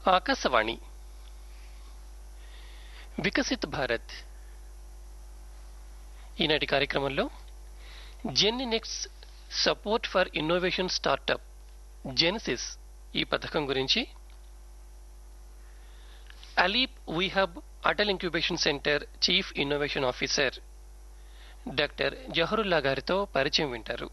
ఆకాశవాణి వికసిత్ భారత్ ఈనాటి కార్యక్రమంలో gen next support for innovation startup genesis ఈ పథకం గురించి ALEAP we hub Atal incubation centre chief innovation officer doctor Zahurulla గారితో పరిచయం వింటారు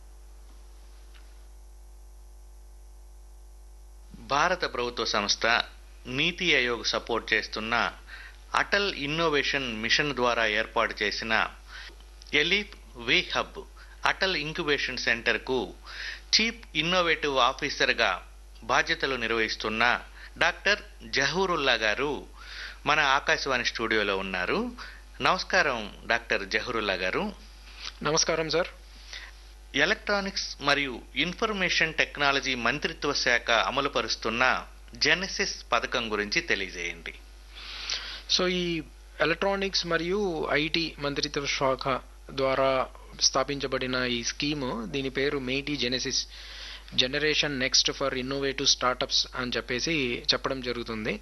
భారత ప్రభుత్వ సంస్థ నీతి ఆయోగ్ సపోర్ట్ చేస్తున్న అటల్ ఇన్నోవేషన్ మిషన్ ద్వారా ఏర్పాటు చేసిన ALEAP we hub Atal incubation సెంటర్కు చీఫ్ ఇన్నోవేటివ్ ఆఫీసర్గా బాధ్యతలు నిర్వహిస్తున్న డాక్టర్ జహూరుల్లా గారు మన ఆకాశవాణి స్టూడియోలో ఉన్నారు నమస్కారం డాక్టర్ జహూరుల్లా గారు నమస్కారం సార్ ఎలక్ట్రానిక్స్ మరియు ఇన్ఫర్మేషన్ టెక్నాలజీ మంత్రిత్వ శాఖ అమలుపరుస్తున్న జెనసిస్ పథకం గురించి తెలియజేయండి సో ఈ ఎలక్ట్రానిక్స్ మరియు ఐటీ మంత్రిత్వ శాఖ ద్వారా స్థాపించబడిన ఈ స్కీము దీని పేరు మేటీ Genesis generation next for innovative startups అని చెప్పేసి చెప్పడం జరుగుతుంది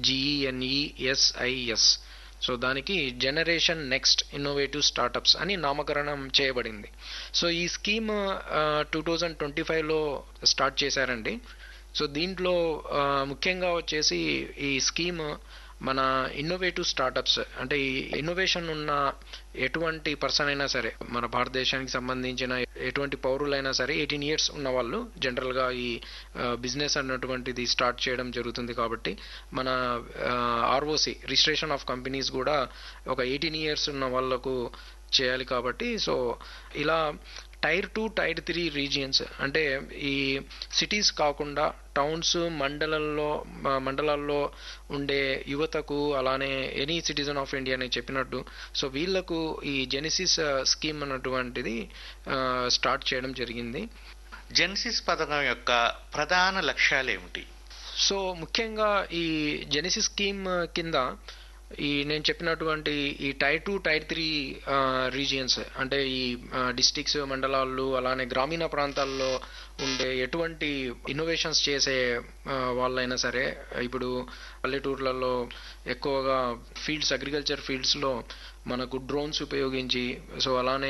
జిఈఎన్ఈఎస్ఐఎస్ సో దానికి జనరేషన్ నెక్స్ట్ ఇన్నోవేటివ్ స్టార్టప్స్ అని నామకరణం చేయబడింది సో ఈ స్కీమ్ టూ థౌజండ్ ట్వంటీ ఫైవ్లో స్టార్ట్ చేశారండి సో దీంట్లో ముఖ్యంగా వచ్చేసి ఈ స్కీమ్ మన ఇన్నోవేటివ్ స్టార్టప్స్ అంటే ఈ ఇన్నోవేషన్ ఉన్న ఎటువంటి పర్సన్ అయినా సరే మన భారతదేశానికి సంబంధించిన ఎటువంటి పౌరులైనా సరే ఎయిటీన్ ఇయర్స్ ఉన్న వాళ్ళు జనరల్గా ఈ బిజినెస్ అన్నటువంటిది స్టార్ట్ చేయడం జరుగుతుంది కాబట్టి మన ఆర్ఓసి రిజిస్ట్రేషన్ ఆఫ్ కంపెనీస్ కూడా ఒక ఎయిటీన్ ఇయర్స్ ఉన్న వాళ్ళకు చేయాలి కాబట్టి సో ఇలా tier two tier three regions అంటే ఈ సిటీస్ కాకుండా టౌన్స్ మండలంలో మండలాల్లో ఉండే యువతకు అలానే ఎనీ సిటిజన్ ఆఫ్ ఇండియా అని చెప్పినట్టు సో వీళ్లకు ఈ జెనిసిస్ స్కీమ్ అన్నటువంటిది స్టార్ట్ చేయడం జరిగింది జెన్సిస్ పథకం యొక్క ప్రధాన లక్ష్యాలు ఏమిటి సో ముఖ్యంగా ఈ జెనిసిస్ స్కీమ్ కింద ఈ నేను చెప్పినటువంటి ఈ tier two tier three regions అంటే ఈ డిస్టిక్స్ మండలాలు అలానే గ్రామీణ ప్రాంతాల్లో ఉండే ఎటువంటి ఇన్నోవేషన్స్ చేసే వాళ్ళైనా సరే ఇప్పుడు పల్లెటూర్లలో ఎక్కువగా ఫీల్డ్స్ అగ్రికల్చర్ ఫీల్డ్స్లో మనకు డ్రోన్స్ ఉపయోగించి సో అలానే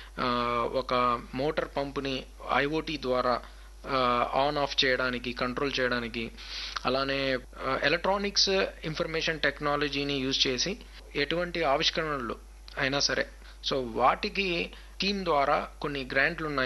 ఒక మోటార్ పంపుని ఐఓటీ ద్వారా ఆన్ ఆఫ్ చేయడానికి కంట్రోల్ చేయడానికి అలానే ఎలక్ట్రానిక్స్ ఇన్ఫర్మేషన్ టెక్నాలజీని యూజ్ చేసి ఎటువంటి ఆవిష్కరణలు అయినా సరే సో వాటికి స్కీమ్ ద్వారా కొన్ని గ్రాంట్లు ఉన్నాయి